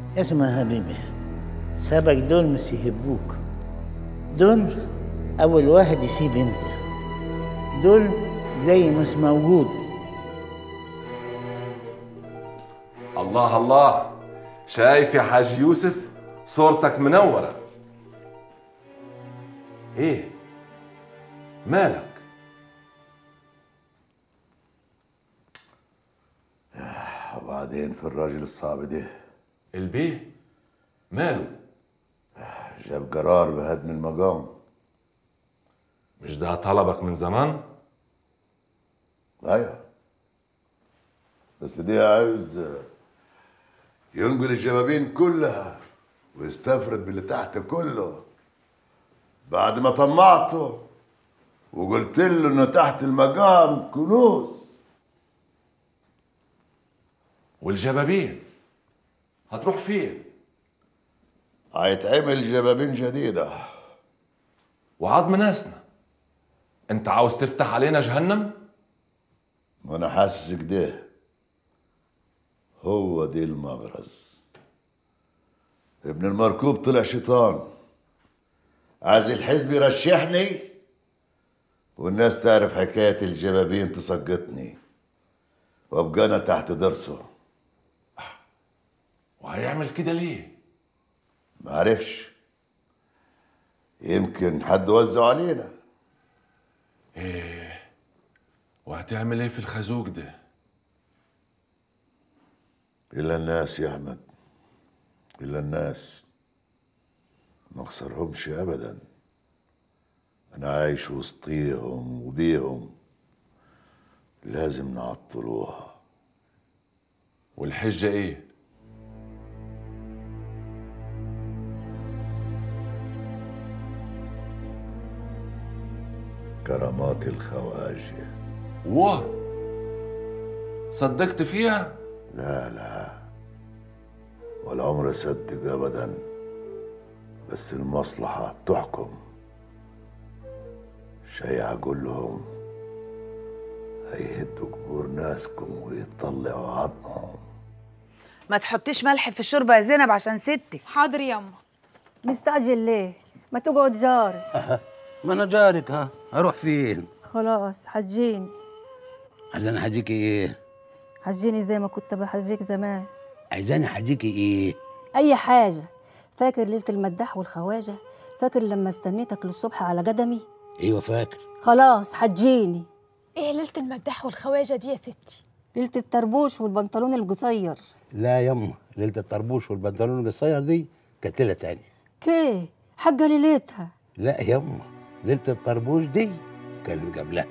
اسمع يا حبيبي سابك دول مش يهبوك دول أول واحد يسيب أنت دول زي مش موجود الله الله شايف يا حاج يوسف صورتك منورة ايه مالك وبعدين في الراجل الصعب ده البيه ماله جاب قرار بهدم المقام مش ده طلبك من زمان ايوه بس دي عاوز ينقل الجبابين كلها ويستفرد باللي تحت كله بعد ما طمعته وقلت له انه تحت المقام كنوز والجبابين هتروح فين هيتعمل جبابين جديدة وعظم ناسنا انت عاوز تفتح علينا جهنم وانا حاسس كده هو دي المغرز ابن المركوب طلع شيطان عايز الحزب يرشحني والناس تعرف حكاية الجبابين تسقطني وابقى انا تحت درسه وهيعمل كده ليه معرفش يمكن حد وزعه علينا ايه وهتعمل ايه في الخازوق ده إلا الناس يا أحمد إلا الناس ما أخسرهمش أبدا أنا عايش وسطيهم وبيهم لازم نعطلوها والحجة ايه كرامات الخواجة واه صدقت فيها لا لا ولا عمري أصدق أبدا بس المصلحة بتحكم شيء أقول لهم هيهدوا قبور ناسكم ويطلعوا عظمهم ما تحطيش ملح في الشوربه يا زينب عشان ستك حاضر يما مستعجل ليه؟ ما تقعد جاري ما انا جارك ها اروح فين خلاص حجيني عايزاني حجيكي ايه حجيني زي ما كنت بحجيك زمان عايزاني حجيكي ايه أي حاجة فاكر ليلة المداح والخواجة؟ فاكر لما استنيتك للصبح على قدمي؟ ايوه فاكر خلاص حجيني ايه ليله المداح والخواجه دي يا ستي ليلة الطربوش والبنطلون القصير لا يما ليله الطربوش والبنطلون القصير دي كانت ليله تانية كيه حاجة ليلتها لا يما ليله الطربوش دي كانت قبلها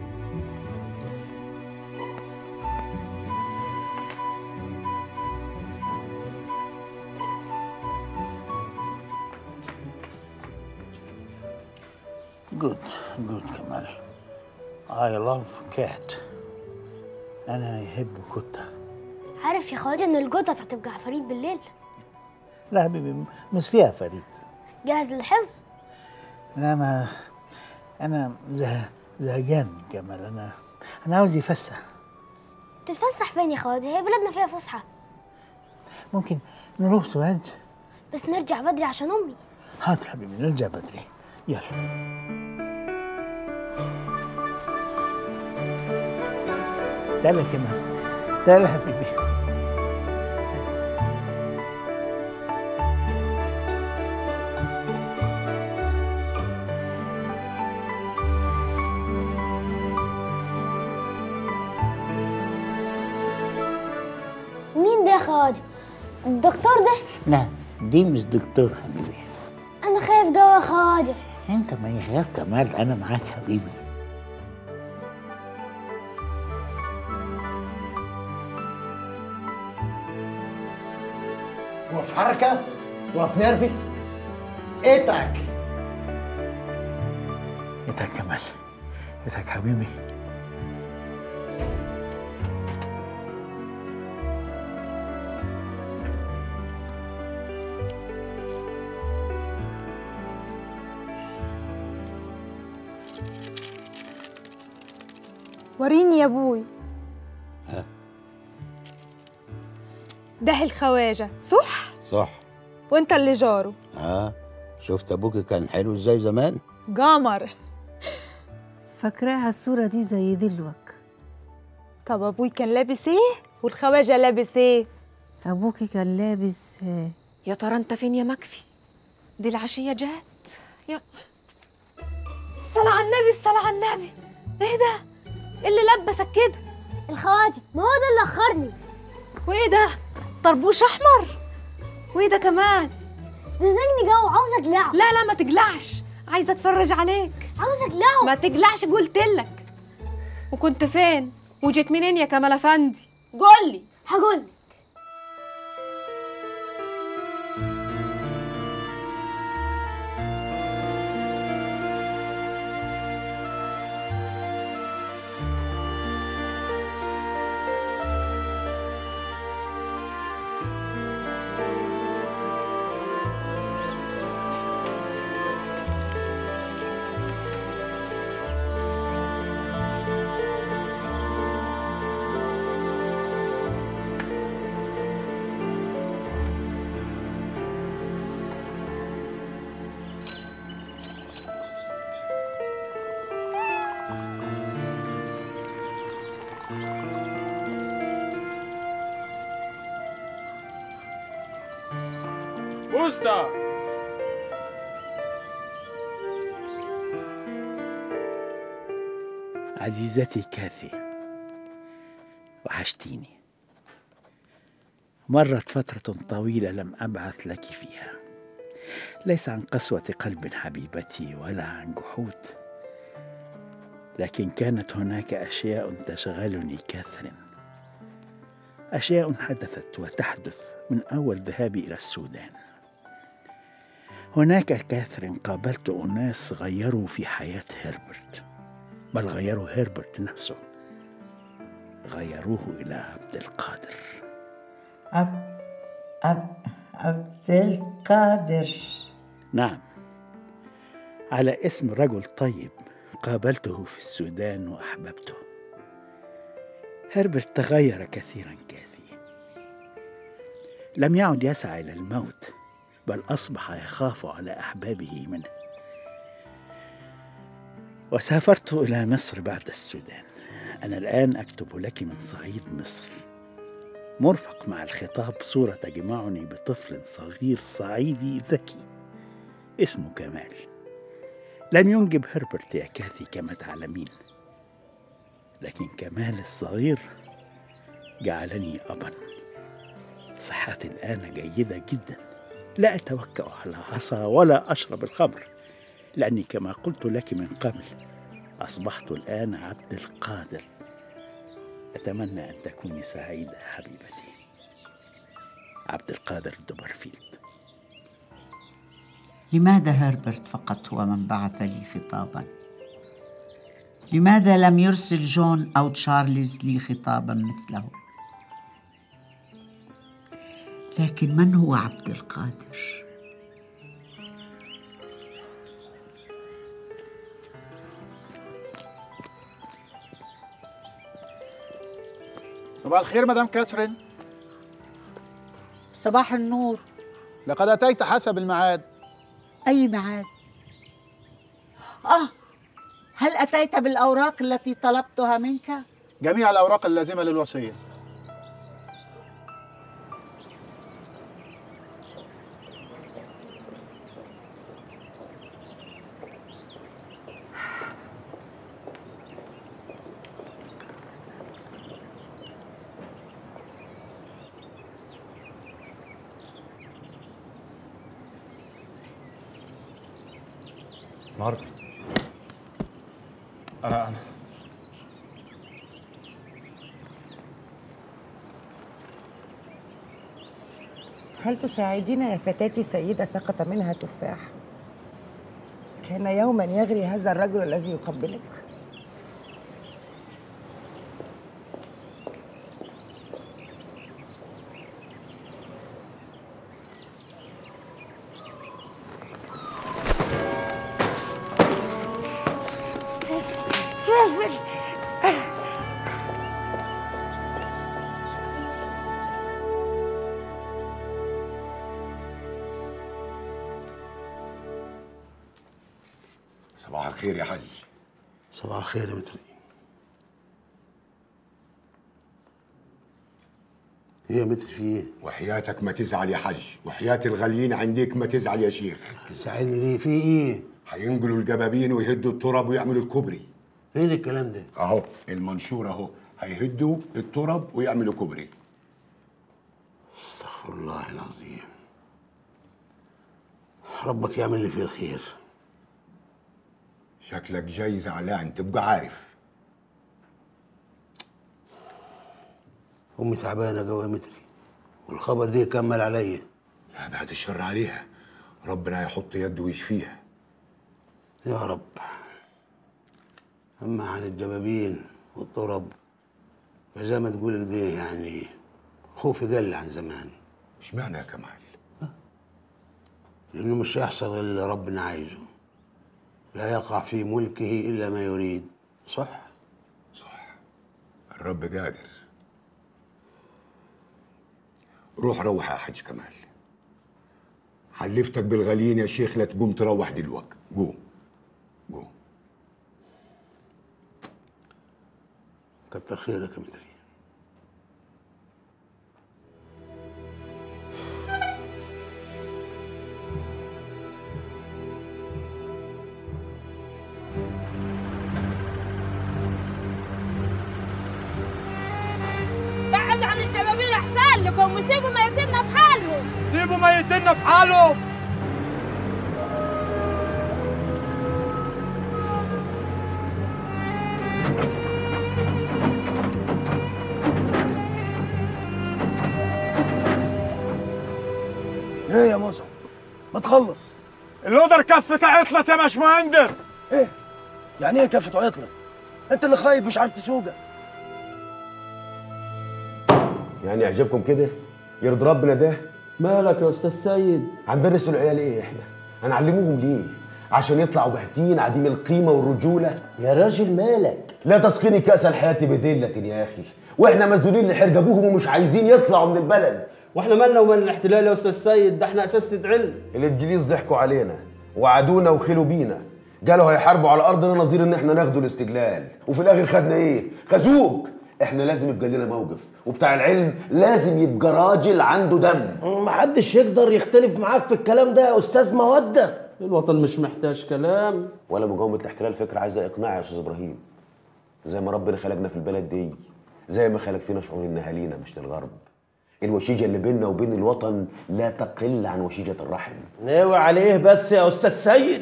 جود جود كمال I love cat أنا يحب قطة عارف يا خواجه ان القطط هتبقى عفاريت بالليل لا حبيبي مش فيها فريد جاهز للحفظ لا ما أنا زه... زهقان من كمال أنا أنا عاوز يفسح تتفسح فين يا خواجه هي بلادنا فيها فسحه ممكن نروح سوهاج بس نرجع بدري عشان امي حاضر حبيبي نرجع بدري يلا تعال كمان تعال حبيبي مين ده يا خواجه الدكتور ده لا دي مش دكتور حبيبي انا خايف جوا يا خواجه انت ما يخاف كمال انا معاك حبيبي هو في حركة؟ هو في نرفز؟ اتعك ايدك كمال ايدك حبيبي وريني يا ابوي ها ده الخواجه صح صح وانت اللي جاره اه شفت ابوك كان حلو ازاي زمان قمر فاكراها الصورة دي زي دلوك طب ابوي كان لابس ايه والخواجه لابس ايه ابوكي كان لابس آه، يا ترى انت فين يا مكفي دي العشية جات يا الصلاة على النبي الصلاة على النبي ايه ده إيه اللي لبسك كده الخواتم ما هو ده اللي اخرني وايه ده طربوش احمر وايه ده كمان ده زنجني جو عاوز اقلعه لا لا ما تقلعش عايزة اتفرج عليك عاوز اقلعه ما تقلعش قلتلك وكنت فين وجيت منين يا كمال افندي قولي هقول بوستا عزيزتي كافي وحشتيني مرت فترة طويلة لم أبعث لك فيها ليس عن قسوة قلب حبيبتي ولا عن جحود لكن كانت هناك أشياء تشغلني كاثرين أشياء حدثت وتحدث من أول ذهابي إلى السودان هناك كاثرين قابلت أناس غيروا في حياة هربرت بل غيروا هربرت نفسه غيروه إلى عبد القادر عب عب عبد القادر نعم على اسم رجل طيب قابلته في السودان وأحببته هربرت تغير كثيرا كافي لم يعد يسعى إلى الموت بل أصبح يخاف على أحبابه منه وسافرت إلى مصر بعد السودان أنا الآن أكتب لك من صعيد مصر مرفق مع الخطاب صورة تجمعني بطفل صغير صعيدي ذكي اسمه كمال لم ينجب هربرت يا كاثي كما تعلمين لكن كمال الصغير جعلني أبا صحتي الآن جيدة جدا لا أتوكأ على عصا ولا أشرب الخمر لأني كما قلت لك من قبل أصبحت الآن عبد القادر أتمنى أن تكوني سعيدة يا حبيبتي عبد القادر دوبرفيلد لماذا هربرت فقط هو من بعث لي خطابا لماذا لم يرسل جون او تشارلز لي خطابا مثله لكن من هو عبد القادر صباح الخير مدام كاثرين صباح النور لقد أتيت حسب الميعاد اي ميعاد اه هل اتيت بالاوراق التي طلبتها منك جميع الأوراق اللازمة للوصية مارك أنا أنا هل تساعدين يا فتاتي سيدة سقط منها تفاح؟ كان يوما يغري هذا الرجل الذي يقبلك سافر صباح الخير يا حج صباح الخير يا متري ايه يا متر في ايه؟ وحياتك ما تزعل يا حج وحياة الغاليين عندك ما تزعل يا شيخ زعلني ليه في ايه؟ هينقلوا الجبابين ويهدوا التراب ويعملوا الكوبري فين الكلام ده؟ اهو المنشور اهو هيهدوا التراب ويعملوا كوبري استغفر الله العظيم ربك يعمل لي فيه الخير شكلك جاي زعلان تبقى عارف امي تعبانه جوا يا متري والخبر ده يكمل عليا لا بعد الشر عليها ربنا يحط يده ويشفيها يا رب اما عن الدبابين والطرب فزي ما تقول كده يعني خوفي قل عن زمان اشمعنى يا كمال لانه مش هيحصل غير اللي ربنا عايزه لا يقع في ملكه الا ما يريد صح الرب قادر روح روح يا حاج كمال حلفتك بالغاليين يا شيخ لا تقوم تروح دلوقتي قوم قوم كتر خيرك يا متري بعد عن الجبابين احسن لكم وسيبوا ميتنا في حالهم سيبوا ميتنا في حالهم ايه يا مصعب ما تخلص اللودر كفة عطلت يا باشمهندس ايه يعني ايه كفة عطلت انت اللي خايب مش عارف تسوقها يعني يعجبكم كده يرضي ربنا ده مالك يا استاذ سيد هندرسوا العيال ايه احنا هنعلموهم ليه عشان يطلعوا باهتين عديم القيمه والرجوله يا راجل مالك لا تسقيني كاس الحياه بدله يا اخي واحنا مسدودين لحرج ابوهم ومش عايزين يطلعوا من البلد واحنا مالنا ومال الاحتلال يا استاذ سيد ده احنا اساسة علم الانجليز ضحكوا علينا وعدونا وخلوا بينا قالوا هيحاربوا على ارضنا نظير ان احنا ناخدوا الاستقلال وفي الاخر خدنا ايه خازوق احنا لازم يبقى لنا موقف وبتاع العلم لازم يبقى راجل عنده دم محدش يقدر يختلف معاك في الكلام ده يا استاذ موده الوطن مش محتاج كلام ولا مقاومه الاحتلال فكره عايزه اقناع يا استاذ ابراهيم زي ما ربنا خلقنا في البلد دي زي ما خلق فينا شعور ان اهالينا مش للغرب الوشيجه اللي بيننا وبين الوطن لا تقل عن وشيجه الرحم ناوي عليه بس يا استاذ سيد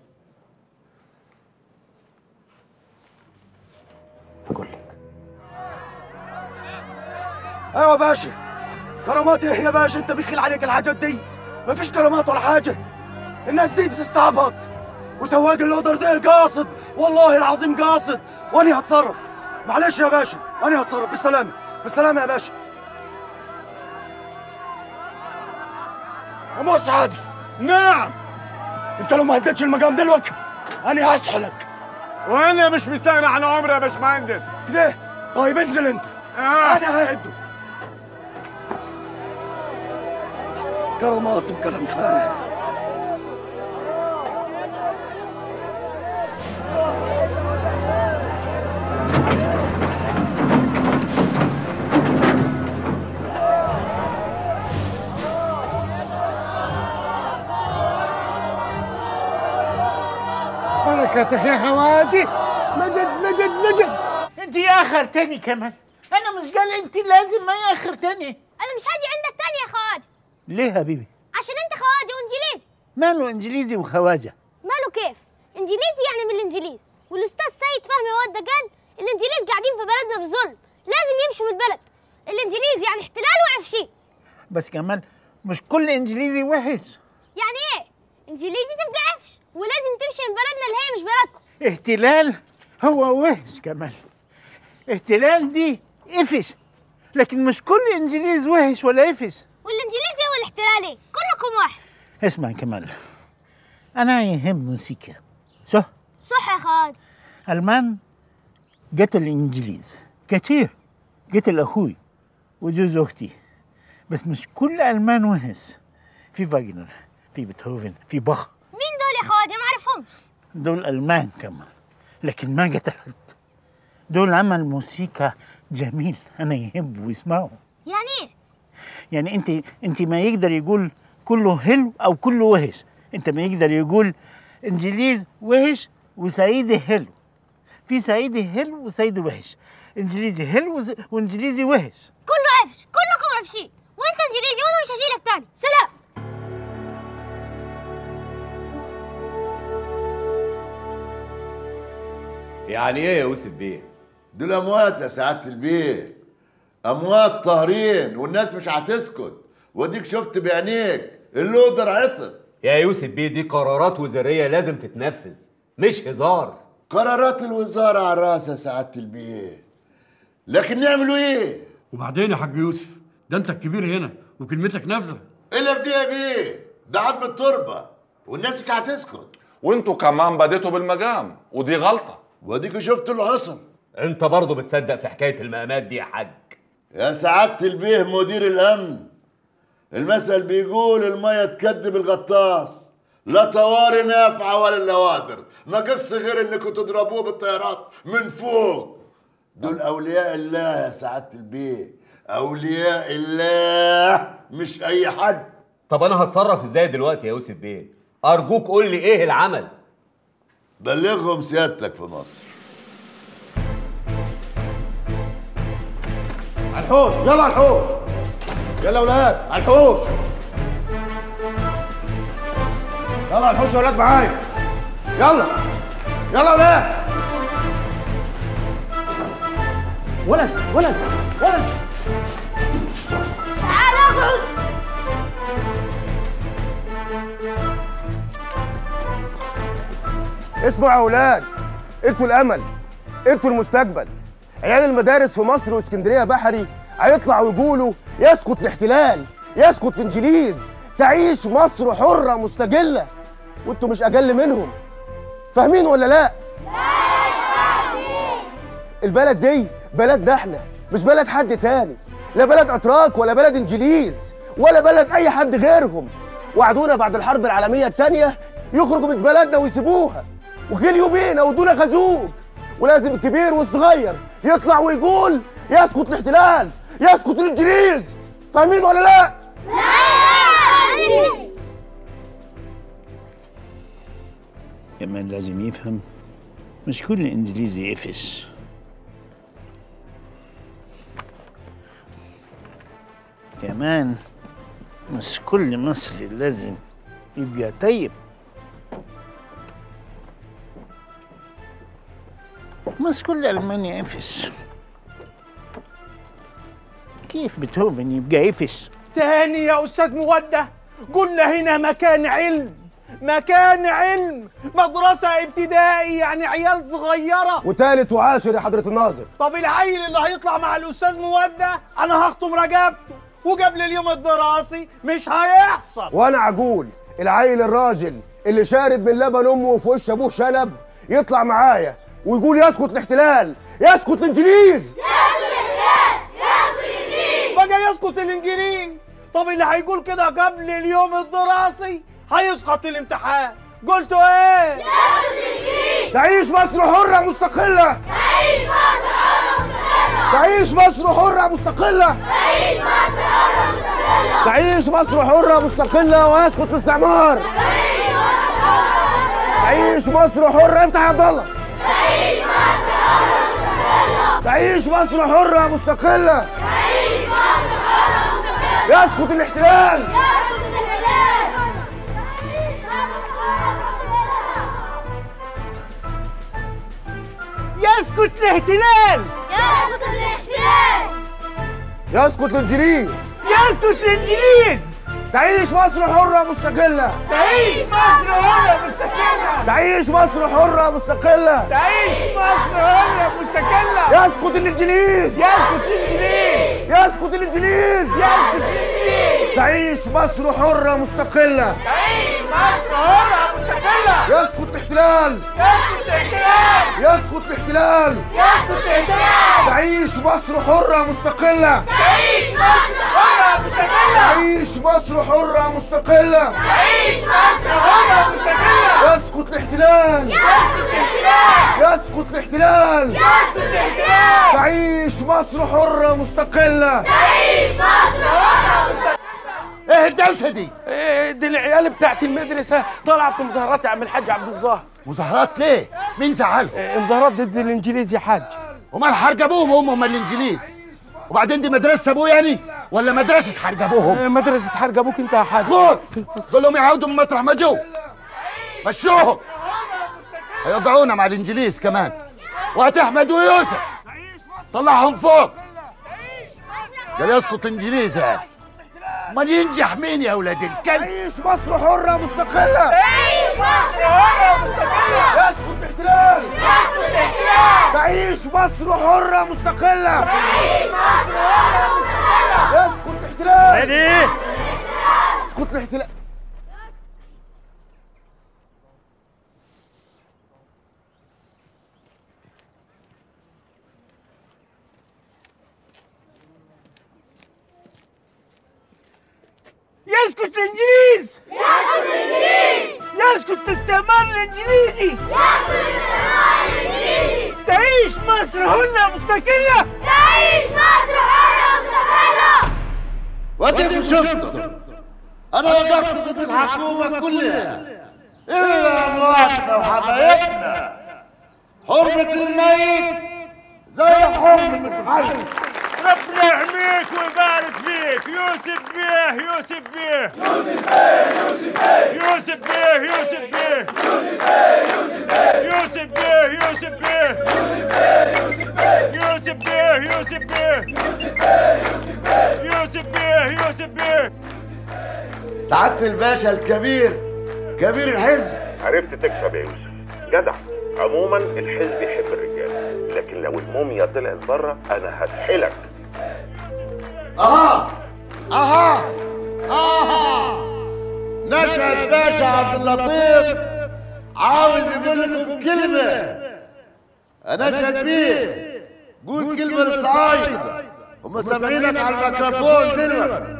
هقول لك ايوه يا باشا كرامات ايه يا باشا انت بيخيل عليك الحاجات دي مفيش كرامات ولا حاجه الناس دي بتستعبط وسواق اللودر ده قاصد والله العظيم قاصد وانا هتصرف معلش يا باشا انا هتصرف بالسلامه بالسلامه يا باشا يا مسعد نعم انت لو ما هديتش المقام دلوقتي انا هسحلك وانا مش مستغنى عن عمري يا باشمهندس كده طيب انزل انت آه. انا ههده كرامات وكلام فارغ بركتك يا خواتي مدد مدد مدد انت يا اخر تاني كمان انا مش قال انت لازم ما يا اخر تاني انا مش هاجي عندك تاني يا خواجه ليه يا حبيبي عشان انت خواجه وانجليزي ماله انجليزي وخواجه ماله كيف انجليزي يعني من الانجليز والاستاذ سيد فهمي وده قال الانجليز قاعدين في بلدنا بالظلم لازم يمشوا من البلد الانجليز يعني احتلال وعفشي بس كمان مش كل انجليزي وحش يعني ايه انجليزي تبقى عفش ولازم تمشي من بلدنا اللي هي مش بلدكم احتلال هو وحش كمان احتلال دي قفش لكن مش كل انجليز وحش ولا قفش والانجليزي والاحتلال ايه كلكم واحد اسمع كمال انا يهم موسيقى صح صح يا خواجه المان قتل الانجليز كتير قتل اخوي وجوز اختي بس مش كل المان وحش في فاجنر في بيتهوفن في باخ مين دول يا خواجه ما اعرفهمش دول ألمان كمان لكن ما قتلت دول عمل موسيقى جميل أنا يحب ويسمعه يعني ايه يعني أنت أنت ما يقدر يقول كله حلو أو كله وحش أنت ما يقدر يقول إنجليز وحش وصعيدي حلو في صعيدي حلو وصعيدي وحش إنجليزي حلو وز- وإنجليزي وحش كله عفش كلكم عفشين وانت انجليزي وانا مش هشيلك تاني سلام يعني ايه يا يوسف بيه؟ دول اموات يا سعاده البيه اموات طاهرين والناس مش هتسكت واديك شفت بعينيك اللودر عطل يا يوسف بيه دي قرارات وزاريه لازم تتنفذ مش هزار قرارات الوزاره على راس يا سعاده البيه لكن نعملوا ايه وبعدين يا حاج يوسف ده انت الكبير هنا وكلمتك نافذه الا في دي يا بيه ده عظم التربه والناس مش هتسكت وانتوا كمان بديتوا بالمجام ودي غلطه واديكوا شفتوا اللي حصل انت برضه بتصدق في حكايه المقامات دي يا حاج يا سعادة البيه مدير الأمن المثل بيقول المية تكدب الغطاس لا طوارئ نافعة ولا اللوادر ما قص غير انكم تضربوه بالطيارات من فوق دول أولياء الله يا سعادة البيه أولياء الله مش أي حد طب انا هتصرف ازاي دلوقتي يا يوسف بيه ارجوك قول لي ايه العمل بلغهم سيادتك في مصر على الحوش يلا على الحوش يلا يا ولاد على الحوش يلا على الحوش يا ولاد معايا يلا يلا يا ولاد ولد ولد ولد تعال اقعد اسمعوا يا اولاد انتوا الامل انتوا المستقبل عيال المدارس في مصر واسكندريه بحري هيطلعوا يقولوا يسقط الاحتلال يسقط الانجليز تعيش مصر حره مستقله وانتوا مش اقل منهم فاهمين ولا لا البلد دي بلدنا احنا مش بلد حد تاني لا بلد اتراك ولا بلد انجليز ولا بلد اي حد غيرهم وعدونا بعد الحرب العالميه الثانيه يخرجوا من بلدنا ويسيبوها وغليوا بينا وادونا خازوق ولازم الكبير والصغير يطلع ويقول يسقط الاحتلال يسقط الانجليز فاهمين ولا لا كمان لازم يفهم مش كل انجليزي يقفش كمان مش كل مصري لازم يبقى طيب مش كل ألمانيا يقفش كيف بيتهوفن يبقى يقفش تاني يا أستاذ مودة قلنا هنا مكان علم مكان علم مدرسة ابتدائي يعني عيال صغيرة وتالت وعاشر يا حضره الناظر طب العيل اللي هيطلع مع الأستاذ مودة أنا هخطم رقبته وقبل اليوم الدراسي مش هيحصل وانا اقول العيل الراجل اللي شارب من لبن امه وفي وش ابوه شنب يطلع معايا ويقول يسقط الاحتلال يسقط الانجليز بقى يسقط الإنجليز طب اللي هيقول كده قبل اليوم الدراسي هيسقط الامتحان قلتوا ايه؟ تعيش مصر حرة مستقلة تعيش مصر حرة مستقلة تعيش مصر حرة مستقلة تعيش مصر حرة مستقلة تعيش مصر حرة مستقلة ويسقط الاستعمار تعيش مصر حرة افتح يا عبد الله تعيش مصر حرة مستقلة تعيش مصر حرة مستقلة تعيش مصر حرة مستقلة يسقط الاحتلال يسقط الاحتلال يسكت الاحتلال يسقط الاحتلال يسقط الانجليز يسكت الانجليز تعيش مصر حرة مستقلة تعيش مصر حرة مستقلة تعيش مصر حرة مستقلة تعيش مصر حرة مستقلة يسقط الانجليز يسكت الانجليز يسقط الانجليز يسكت الانجليز تعيش مصر حرة مستقلة تعيش مصر حرة مستقلة يسقط الاحتلال يسكت الاحتلال يسقط الاحتلال يسكت الاحتلال تعيش مصر حرة مستقلة تعيش مصر حرة حرة مستقلة تعيش مصر حرة مستقلة تعيش مصر حرة مستقلة يسقط الاحتلال يسقط الاحتلال يسقط الاحتلال يسقط الاحتلال تعيش مصر حرة مستقلة تعيش مصر حرة مستقلة ايه الدوشه دي؟ إيه دي العيال بتاعت المدرسة طالعة في مظاهرات يا عم الحاج عبد الظاهر مظاهرات ليه؟ مين زعلهم؟ إيه مظاهرات ضد الانجليز يا حاج ومال حرج ابوهم هم هم الانجليز وبعدين دي مدرسه ابوه يعني ولا مدرسه حرج ابوهم؟ إيه مدرسة حرج ابوك انت يا حاج قول قول لهم يعودوا من مطرح ما جو مشوهم هيوقعونا مع الانجليز كمان وهات احمد ويوسف طلعهم فوق قال يسقط الانجليز يعني امال ينجح مين يا ولاد الكلب تعيش مصر حرة مستقلة تعيش مصر حرة مستقلة يسقط الاحتلال يسقط الاحتلال تعيش مصر حرة مستقلة تعيش مصر حرة مستقلة يسقط الاحتلال ايه يسقط الاحتلال يسكت الانجليز يسقط الانجليز يسكت الاستعمار الانجليزي يسقط الاستعمار الانجليزي تعيش مصر هنا مستقله تعيش مصر حرة مستقلة واديكم شفتوا انا وقفت ضد الحكومه كلها الا امواتنا وحبايبنا حرمه الميت زي حرمه الحي ربنا يحميك ويبارك فيك يوسف بيه يوسف بيه يوسف بيه يوسف بيه يوسف بيه يوسف بيه يوسف بيه يوسف بيه يوسف بيه يوسف بيه سعاده الباشا الكبير كبير الحزب عرفت تكسب يا يوسف جدع عموما الحزب يحب الرجال لكن لو الموميا طلعت بره انا هسحلك اها اها اها نشهد باشا عبد اللطيف عاوز يقول لكم كلمه انا اشهد بيه قول كلمه للصعايده هم سامعينك على الميكروفون دلوقتي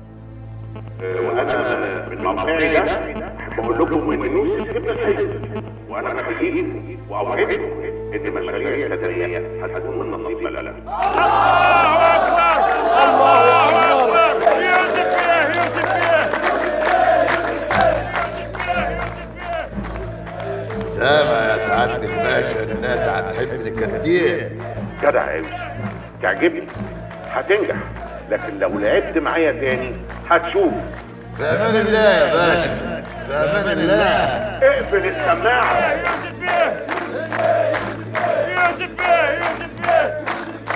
وانا من موقعي ده احب اقول لكم ان يوسف ابن الحزب وانا بحييكم واوعدكم ان مشاريع التدريب هتكون من نصيب بلدنا الله اكبر الله اكبر يوسف بيه يوسف بيه سامع يا سعاده الباشا الناس هتحب لك كتير جدع يا يوسف تعجبني هتنجح لكن لو لعبت معايا تاني هتشوف في امان الله يا باشا في امان الله اقفل السماعه يوسف بيه يوسف بيه يوسف بيه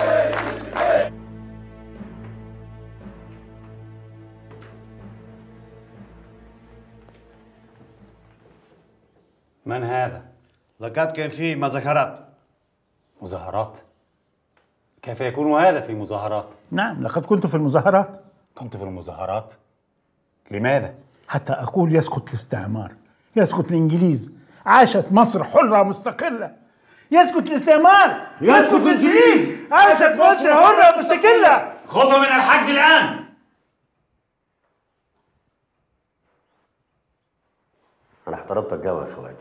من هذا؟ لقد كان في مظاهرات مظاهرات؟ كيف يكون هذا في مظاهرات؟ نعم لقد كنت في المظاهرات كنت في المظاهرات؟ لماذا؟ حتى أقول يسقط الاستعمار يسقط الإنجليز عاشت مصر حرة مستقلة يسقط الاستعمار يسقط الإنجليز عاشت مصر حرة مستقلة خذوا من الحجز الآن انا احترمتك قوي يا خواجه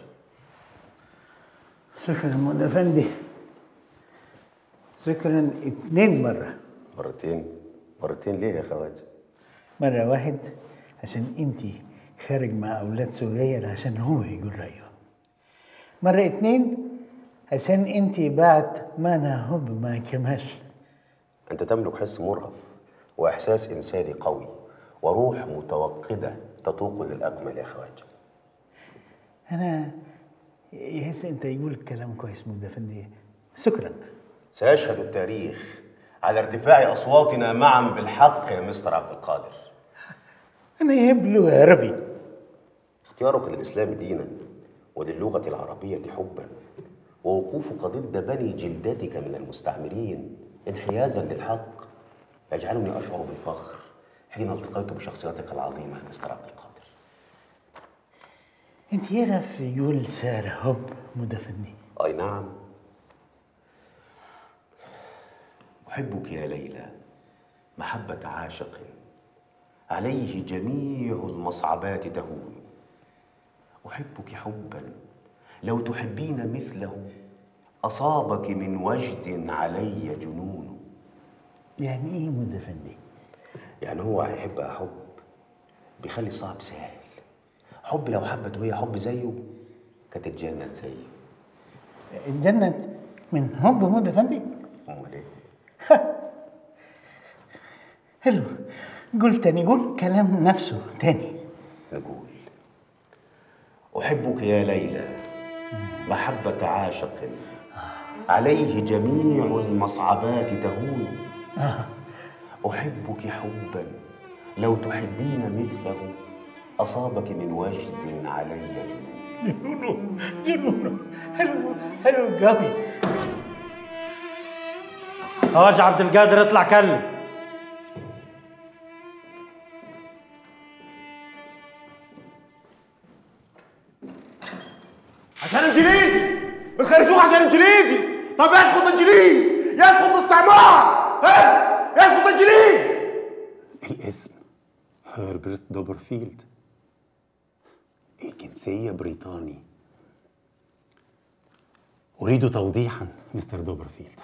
شكرا مولى أفندي شكرا اثنين مرة مرتين مرتين ليه يا خواجه مرة واحد عشان انت خارج مع أولاد صغير عشان هو يقول رأيه مرة اتنين عشان انت بعد ما انا هب ما كماش انت تملك حس مرهف واحساس انساني قوي وروح متوقده تتوق للاكمل يا خواجه انا يحس انت يقول كلام كويس مولى أفندي شكرا سيشهد التاريخ على ارتفاع اصواتنا معا بالحق يا مستر عبد القادر انا يهب له يا ربي اختيارك للاسلام دينا وللغه العربيه حبا ووقوفك ضد بني جلدتك من المستعمرين انحيازا للحق يجعلني اشعر بالفخر حين التقيت بشخصيتك العظيمه يا مستر عبد القادر انت يعرف يقول شعر حب مولى أفندي اي نعم احبك يا ليلى محبه عاشق عليه جميع المصعبات تهون أحبك حبا لو تحبين مثله أصابك من وجد علي جنون يعني ايه مد افندي؟ يعني هو هيحبها حب بيخلي الصعب سهل حب لو حبت وهي حب زيه كانت اتجنن زيه اتجنت من حب مد افندي؟ امال ايه حلو قول تاني قول كلام نفسه تاني نقول أحبك يا ليلى محبة عاشق عليه جميع المصعبات تهون آه. أحبك حبا لو تحبين مثله أصابك من وجد علي جنون جنون جنون حلو حلو قوي خواجة عبد القادر اطلع كلم عشان انجليزي بتخرجوه عشان انجليزي طب يسقط انجليز يسقط استعمار ها يسقط انجليز الاسم هربرت دوبرفيلد الجنسية بريطاني أريد توضيحا مستر دوبرفيلد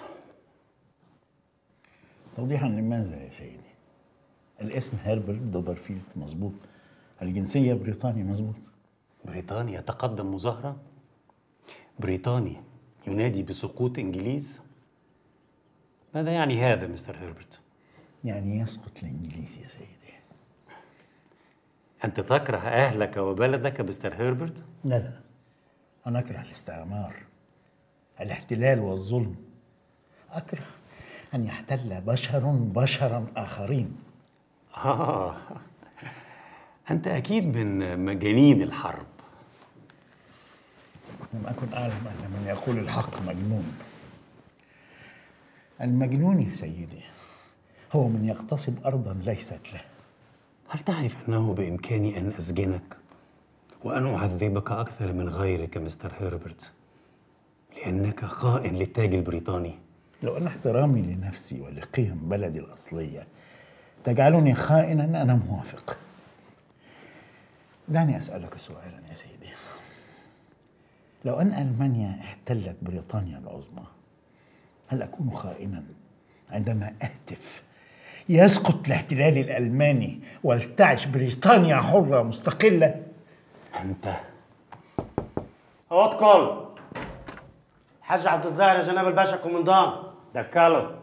توضيحا لماذا يا سيدي الاسم هربرت دوبرفيلد مظبوط الجنسية بريطاني مظبوط بريطانيا تقدم مظاهرة بريطاني ينادي بسقوط إنجليز ماذا يعني هذا مستر هربرت؟ يعني يسقط الإنجليز يا سيدي أنت تكره أهلك وبلدك مستر هربرت؟ لا لا أنا أكره الاستعمار الاحتلال والظلم أكره أن يحتل بشر بشرا آخرين آه أنت أكيد من مجانين الحرب لم أكن أعلم أن من يقول الحق مجنون المجنون يا سيدي هو من يغتصب أرضا ليست له هل تعرف أنه بإمكاني أن أسجنك وأن أعذبك أكثر من غيرك مستر هربرت لأنك خائن للتاج البريطاني لو أن احترامي لنفسي ولقيم بلدي الأصلية تجعلني خائنا أنا موافق دعني أسألك سؤالا يا سيدي لو أن ألمانيا احتلت بريطانيا العظمى هل أكون خائنا عندما أهتف يسقط الاحتلال الألماني ولتعش بريطانيا حرة مستقلة أنت ادخل حاج عبد الظاهر يا جناب الباشا كومندان دكاله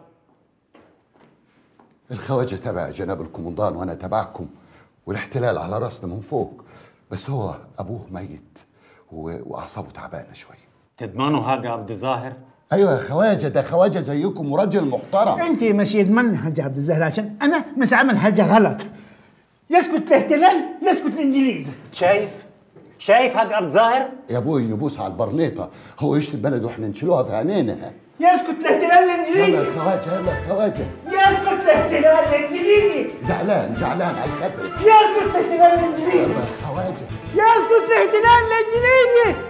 الخواجة تبع جناب الكومندان وانا تبعكم والاحتلال على راسنا من فوق بس هو ابوه ميت و- واعصابه تعبانه شوي تضمنه حاج عبد الظاهر ايوه يا خواجه ده خواجه زيكم وراجل محترم انت مش يضمن حاج عبد الزهر عشان انا مش عامل حاجه غلط يسكت الاحتلال يسكت الانجليز شايف شايف حاج عبد الظاهر يا ابوي نبوس على البرنيطه هو يشتري البلد واحنا نشيلوها في عينينا يسكت الاحتلال يلا الانجليزي يا خواجه يلا يا خواجه يسكت الاحتلال الانجليزي زعلان زعلان على الخاطر يسكت الاحتلال الانجليزي يلا يا خواجه يسكت الاحتلال الانجليزي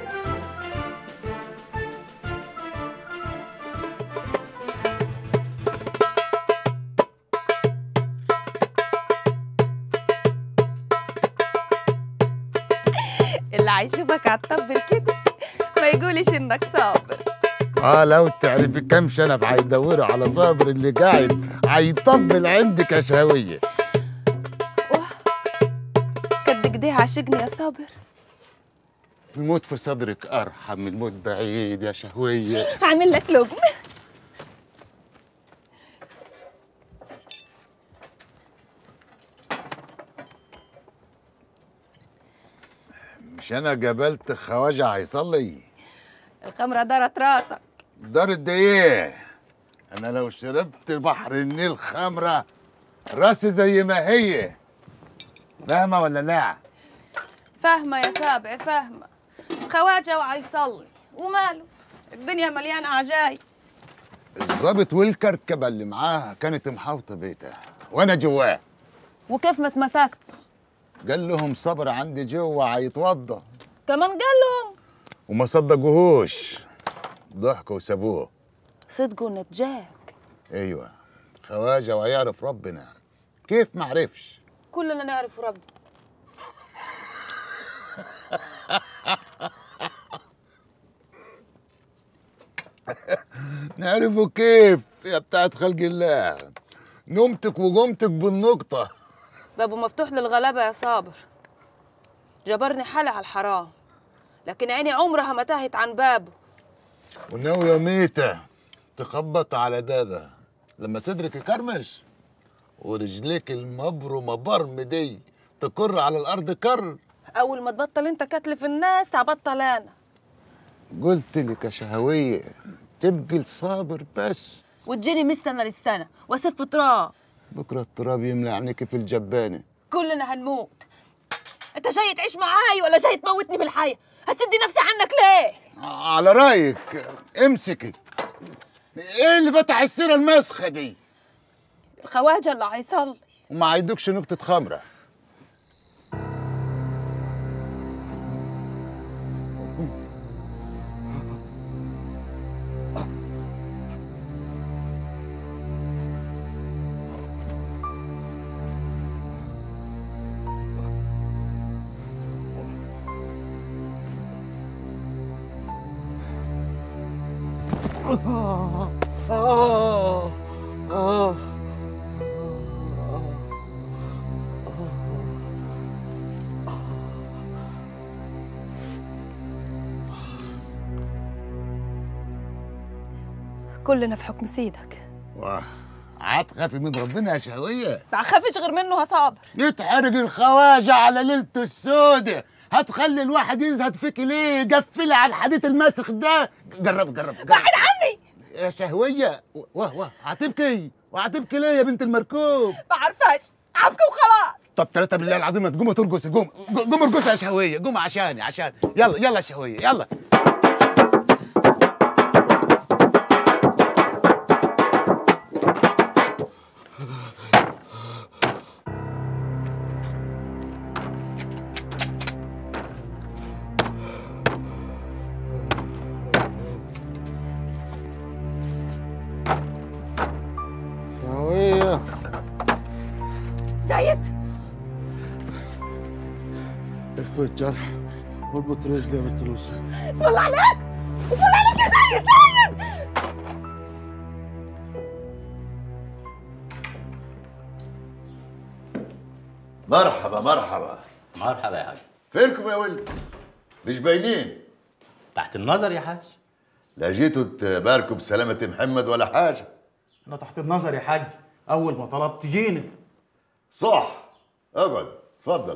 اللي هيشوفك هتطبل كده ما يقولش انك صابر اه لو تعرفي كم شنب هيدوروا على صابر اللي قاعد هيطبل عندك يا شهويه قد كده عاشقني يا صابر الموت في صدرك ارحم من الموت بعيد يا شهويه هعمل لك لقمه مش انا قابلت خواجه هيصلي الخمره دارت راسك دار قد ايه انا لو شربت بحر النيل خمره راسي زي ما هي فاهمه ولا لا فاهمه يا سابع فاهمه خواجه وعيصلي وماله الدنيا مليانه عجايب الظابط والكركبه اللي معاها كانت محاوطه بيتها وانا جواه وكيف ما اتمسكتش قال لهم صبر عندي جوا هيتوضى كمان قال لهم وما صدقوهوش ضحكوا وسابوه صدقوا نتجاك ايوه خواجه وهيعرف ربنا كيف ما عرفش كلنا نعرف ربي نعرفه كيف يا بتاعت خلق الله نومتك وقومتك بالنقطة بابه مفتوح للغلابة يا صابر جبرني حالي على الحرام لكن عيني عمرها ما تاهت عن بابه وناوية ميتة تخبط على بابها لما صدرك يكرمش ورجليك المبرمة برم دي تكر على الأرض كر أول ما تبطل أنت كتلف الناس هبطل أنا قلت لك يا شهوية تبقي الصابر بس وتجيني من السنة للسنة وأسف تراب بكرة التراب يملى عينيك في الجبانة كلنا هنموت أنت جاي تعيش معاي ولا جاي تموتني بالحياة هتسدي نفسي عنك ليه على رأيك امسكي ايه اللي فتح السيرة المسخة دي الخواجة اللي هيصلي وما عيدوكش نكتة خمرة آه آه آه كلنا في حكم سيدك واه عاد خافي من ربنا يا شهوية ما خافش غير منه يا صابر يتحرق الخواجة على ليلته السودة هتخلي الواحد يزهد فيك ليه قفلي على الحديث الماسخ ده جرب جرب جرب بعد عني يا شهوية واه واه هتبكي وهتبكي ليه يا بنت المركوب ما عرفاش عبكي وخلاص طب ثلاثة بالله العظيم ما تقوم ترقصي قوم قوم ارقصي يا شهوية قوم عشاني عشان يلا يلا يا شهوية يلا شهوية زايد اخوي الجرح واربط رجلي يا بنت لوسي اسم الله عليك اسم الله عليك يا زايد زايد مرحبا مرحبا مرحبا يا حاج فينكم يا ولد مش باينين تحت النظر يا حاج لا جيتوا تباركوا بسلامة محمد ولا حاجة انا تحت النظر يا حاج اول ما طلبت جينا صح اقعد اتفضل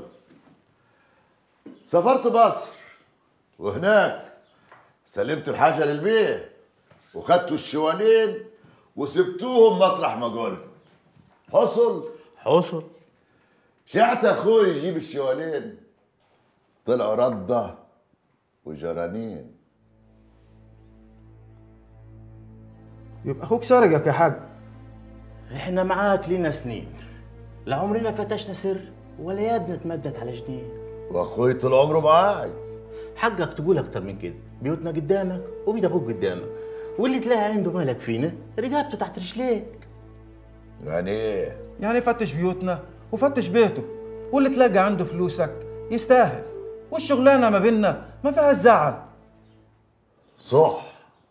سافرت مصر وهناك سلمت الحاجة للبيه وخدتوا الشوالين وسبتوهم مطرح ما قلت حصل حصل شحت اخوي يجيب الشوالين طلعوا ردة وجرانين يبقى اخوك سرقك يا حاج احنا معاك لينا سنين لا عمرنا فتشنا سر ولا يدنا اتمدت على جنين واخوي طول عمره معاي حقك تقول اكتر من كده بيوتنا قدامك وبيت اخوك قدامك واللي تلاقي عنده مالك فينا رقابته تحت رجليك يعني ايه يعني فتش بيوتنا وفتش بيته واللي تلاقي عنده فلوسك يستاهل والشغلانه ما بيننا ما فيهاش زعل صح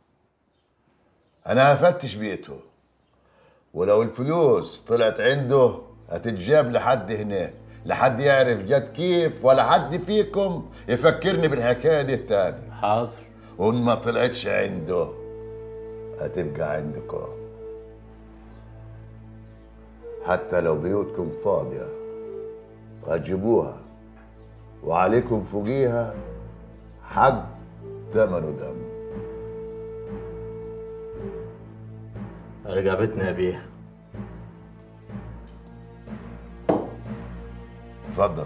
انا هفتش بيته ولو الفلوس طلعت عنده هتتجاب لحد هنا لحد يعرف جد كيف ولا حد فيكم يفكرني بالحكايه دي التاني حاضر وان ما طلعتش عنده هتبقى عندكم حتى لو بيوتكم فاضيه هتجيبوها وعليكم فوقيها حق ثمنه دم رقابتنا يا بيه اتفضل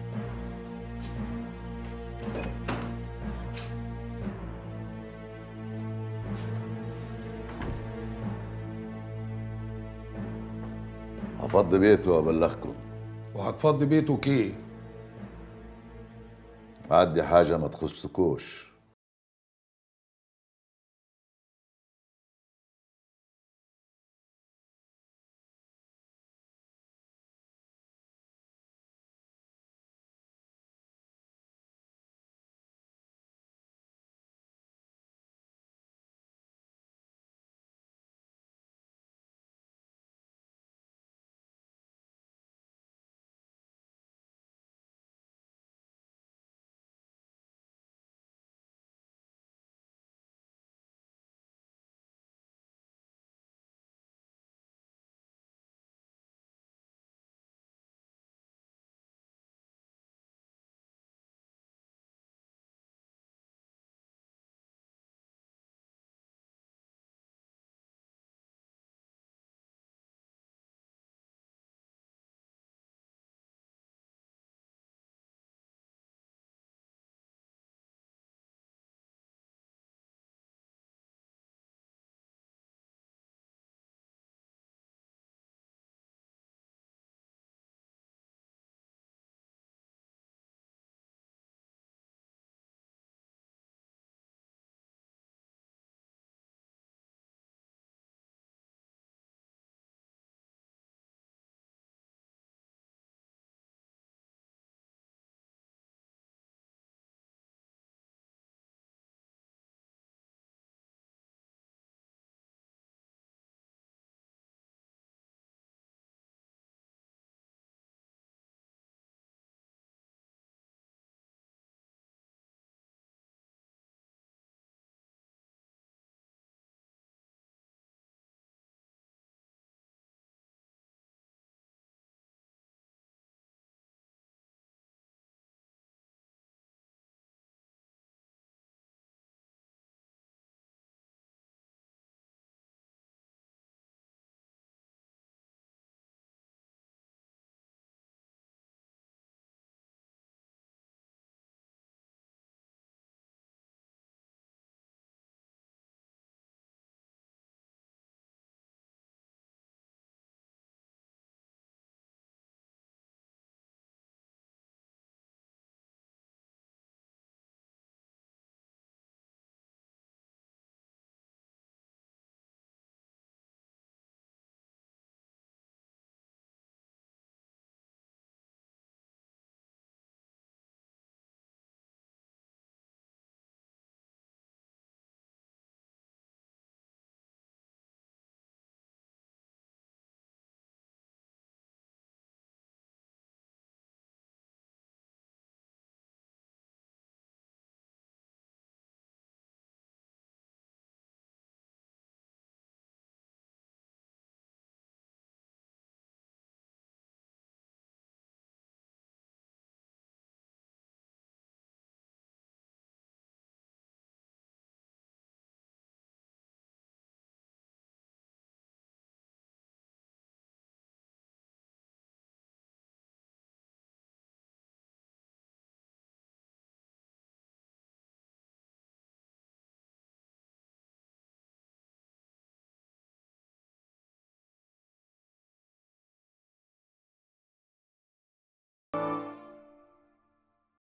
هفضي بيته وابلغكم وهتفضي بيته كيه عندي حاجه ما تخصكوش